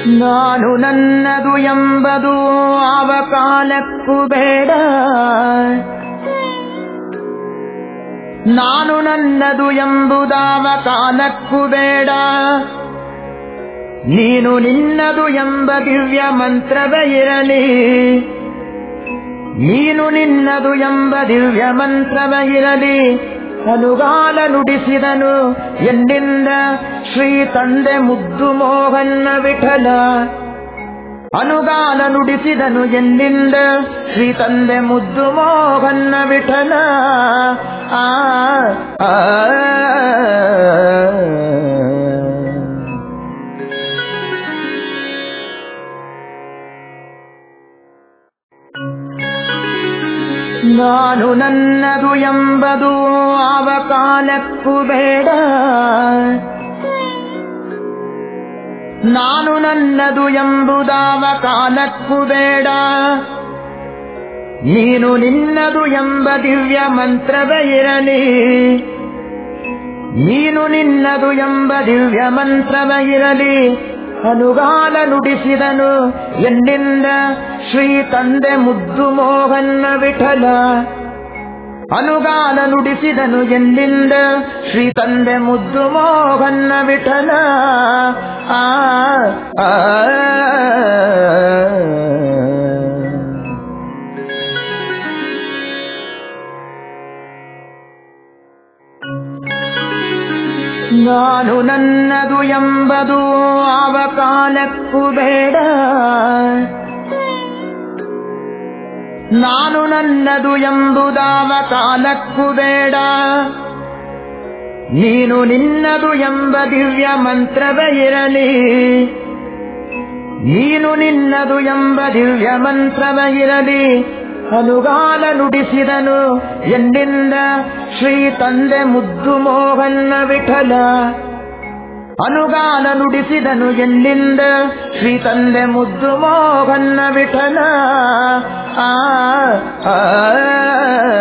ನಾನು ನನ್ನದು ಎಂಬುದು ಆವ ಕಾಲಕ್ಕೂ ಬೇಡ ನಾನು ನನ್ನದು ಎಂಬುದಾವ ಕಾಲಕ್ಕೂ ಬೇಡ ನೀನು ನಿನ್ನದು ಎಂಬ ದಿವ್ಯ ಮಂತ್ರವೇ ಇರಲಿ ನೀನು ನಿನ್ನದು ಎಂಬ ದಿವ್ಯ ಮಂತ್ರವೇ ಇರಲಿ ಅನುಗಾಲ ನುಡಿಸಿದನು ಎಂದಿಂದ ಶ್ರೀ ತಂದೆ ಮುದ್ದು ಮೋಹನ್ನ ವಿಠಲ ಅನುಗಾಲ ನುಡಿಸಿದನು ಎಂದಿಂದ ಶ್ರೀ ತಂದೆ ಮುದ್ದು ಮೋಹನ್ನ ವಿಠಲ ಆ ಆ, ನಾನು ನನ್ನದು ಎಂಬುದು ಆವ ಕಾಲಕ್ಕೂ ಬೇಡ ನಾನು ನನ್ನದು ಎಂಬುದಾವ ಕಾಲಕ್ಕೂ ಬೇಡ ನೀನು ನಿನ್ನದು ಎಂಬ ದಿವ್ಯ ಮಂತ್ರವೇ ಇರಲಿ ನೀನು ನಿನ್ನದು ಎಂಬ ದಿವ್ಯ ಮಂತ್ರವೇ ಇರಲಿ ಅನುಗಾಲ ನುಡಿಸಿದನು ಎನ್ನಿಂದ ಶ್ರೀ ತಂದೆ ಮುದ್ದು ಮೋಹನ್ನ ವಿಠಲ ಅನುಗಾಲ ನುಡಿಸಿದನು ಎನ್ನಿಂದ ಶ್ರೀ ತಂದೆ ಮುದ್ದು ಮೋಹನ್ನ ವಿಠಲ ಆ ಆ, ನಾನು ನನ್ನದು ಎಂಬುದು ಆವ ಕಾಲಕ್ಕೂ ಬೇಡ ನಾನು ನನ್ನದು ಎಂಬುದಾವ ಕಾಲಕ್ಕೂ ಬೇಡ ನೀನು ನಿನ್ನದು ಎಂಬ ದಿವ್ಯ ಮಂತ್ರವೇ ಇರಲಿ ನೀನು ನಿನ್ನದು ಎಂಬ ದಿವ್ಯ ಮಂತ್ರವೇ ಇರಲಿ ಅನುಗಾಲ ನುಡಿಸಿದನು ಎಂದಿಂದ ಶ್ರೀ ತಂದೆ ಮುದ್ದು ಮೋಹನ್ನ ವಿಠಲ ಅನುಗಾಲ ನುಡಿಸಿದನು ಎಲ್ಲಿಂದ ಶ್ರೀ ತಂದೆ ಮುದ್ದು ಮೋಹನ್ನ ವಿಠಲ ಆ ಆ,